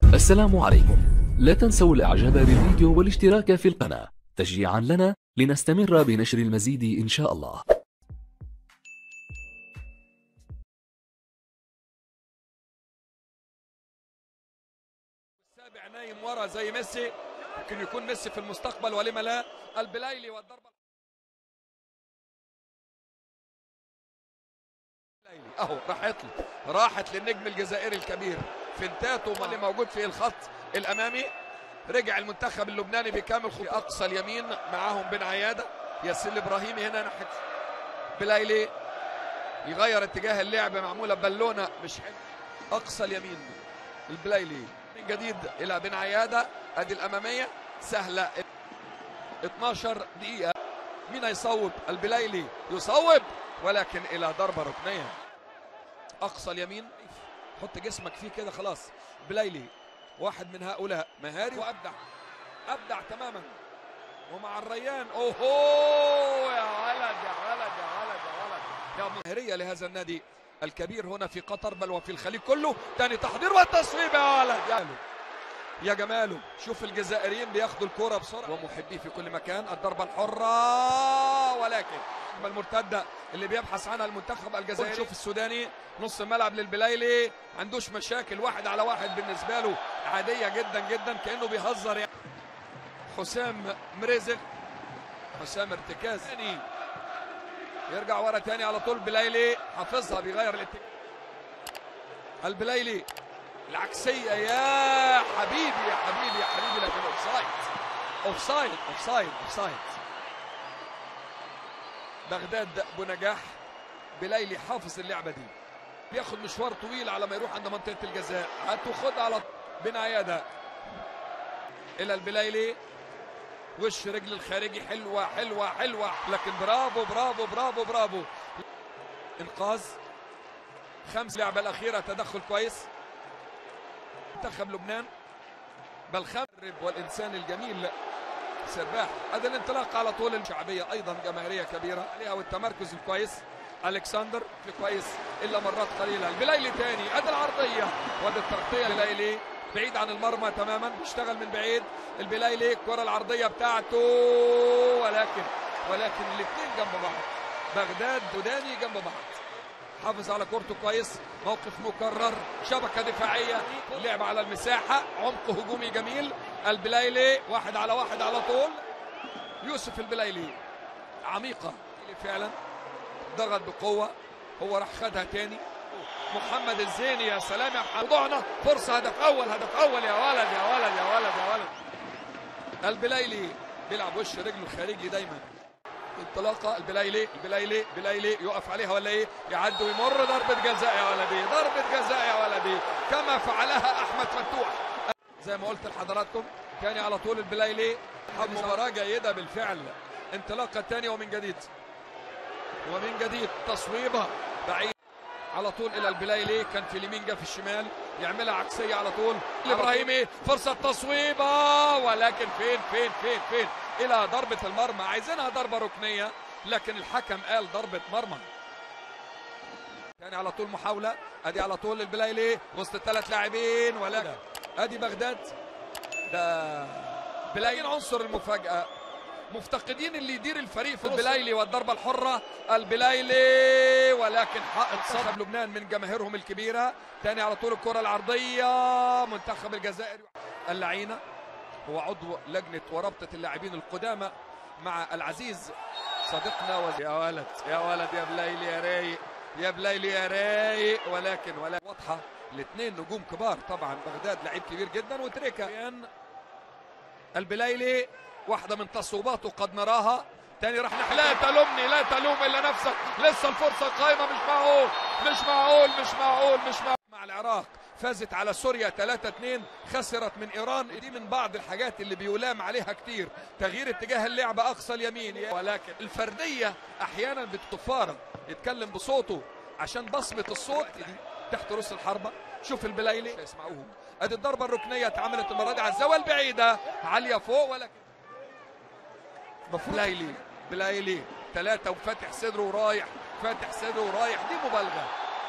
السلام عليكم لا تنسوا الاعجاب بالفيديو والاشتراك في القناة تشجيعا لنا لنستمر بنشر المزيد ان شاء الله السابع نايم ورا زي ميسي ممكن يكون ميسي في المستقبل ولما لا البلايلي والضربه البلايلي. اهو راحت له راحت للنجم الجزائري الكبير فنتاتو اللي موجود في الخط الامامي رجع المنتخب اللبناني بكامل خطوط اقصى اليمين معاهم بن عياده ياسين الابراهيمي هنا ناحيه بلايلي يغير اتجاه اللعب معموله بالونه مش حلو اقصى اليمين البلايلي من جديد الى بن عياده ادي الاماميه سهله 12 دقيقه مين هيصوب البلايلي يصوب ولكن الى ضربه ركنيه اقصى اليمين حط جسمك فيه كده خلاص بلايلي واحد من هؤلاء مهاري وابدع ابدع تماما ومع الريان اوهو يا ولد يا ولد يا ولد يا ولد يا مهريه لهذا النادي الكبير هنا في قطر بل وفي الخليج كله تاني تحضير والتصويب يا ولد يا له يا جماله شوف الجزائريين بياخدوا الكرة بسرعة ومحبيه في كل مكان الضربة الحرة ولكن المرتدة اللي بيبحث عنها المنتخب الجزائري شوف السوداني نص الملعب للبلايلي عندوش مشاكل واحد على واحد بالنسبة له عادية جدا جدا كأنه بيهزر يعني حسام مرزق حسام ارتكاز تاني يرجع ورا تاني على طول بلايلي حافظها بيغير الاتجاه البلايلي العكسية يا حبيبي يا حبيبي يا حبيبي لكن اوفسايد اوفسايد اوفسايد اوفسايد بغداد بنجاح بلايلي حافظ اللعبة دي بياخد مشوار طويل على ما يروح عند منطقة الجزاء هتاخد على بن عيادة إلى البلايلي وش رجل الخارجي حلوة حلوة حلوة لكن برافو برافو برافو برافو انقاذ خمس لعبة الأخيرة تدخل كويس منتخب لبنان بل خمرب والإنسان الجميل سرباح هذا الانطلاق على طول الشعبية أيضا جماهيرية كبيرة عليها والتمركز الكويس الكسندر كويس الا مرات قليله البلايلي تاني ادي العرضيه وادي التغطيه البلايلي بعيد عن المرمى تماما بيشتغل من بعيد البلايلي الكره العرضيه بتاعته ولكن ولكن الاثنين جنب بعض بغداد وداني جنب بعض حافظ على كورته كويس موقف مكرر شبكه دفاعيه لعب على المساحه عمق هجومي جميل البلايلي واحد على واحد على طول يوسف البلايلي عميقه فعلا ضغط بقوه هو راح خدها تاني محمد الزيني يا سلام يا محمد موضوعنا فرصه هدف اول هدف اول يا ولد يا ولد يا ولد يا ولد البلايلي بيلعب وش رجله الخارجي دايما انطلاقه البلايلي البلايلي البلايلي يقف عليها ولا ايه يعدي ويمر ضربه جزاء يا ولدي ضربه جزاء يا ولدي كما فعلها احمد فتوح زي ما قلت لحضراتكم تاني على طول البلايلي مباراه جيده بالفعل انطلاقه ثانيه ومن جديد ومن جديد تصويبه بعيد على طول الى البلايلي كان في اليمين جه في الشمال يعملها عكسيه على طول الابراهيمي فرصه تصويبه ولكن فين فين فين فين الى ضربه المرمى عايزينها ضربه ركنيه لكن الحكم قال ضربه مرمى تاني على طول محاوله ادي على طول البلايلي وسط الثلاث لاعبين ولكن ادي بغداد ده بلايين عنصر المفاجاه مفتقدين اللي يدير الفريق في البلايلي والضربه الحره البلايلي ولكن حائط صد لبنان من جماهيرهم الكبيره تاني على طول الكره العرضيه منتخب الجزائر اللعينه هو عضو لجنه ورابطه اللاعبين القدامى مع العزيز صديقنا وز... يا ولد يا ولد يا بلايلي يا رايق يا بلايلي يا رايق ولكن ولا واضحه الاثنين نجوم كبار طبعا بغداد لعيب كبير جدا وتريكا البلايلي واحدة من تصويباته قد نراها تاني راح نح... لا تلومني لا تلوم الا نفسك لسه الفرصة قائمة مش معقول مش معقول مش معقول مش معقول مع العراق فازت على سوريا 3-2 خسرت من ايران دي من بعض الحاجات اللي بيلام عليها كتير تغيير اتجاه اللعبة اقصى اليمين ولكن الفردية احيانا بتفارق يتكلم بصوته عشان بصمة الصوت دي تحت رؤوس الحربة شوف البلايلي اسمعوهم ادي الضربة الركنية اتعملت المرة دي على الزاوية البعيدة عالية فوق ولكن بلايلي بلايلي ثلاثة وفاتح صدره ورايح فاتح صدره ورايح دي مبالغة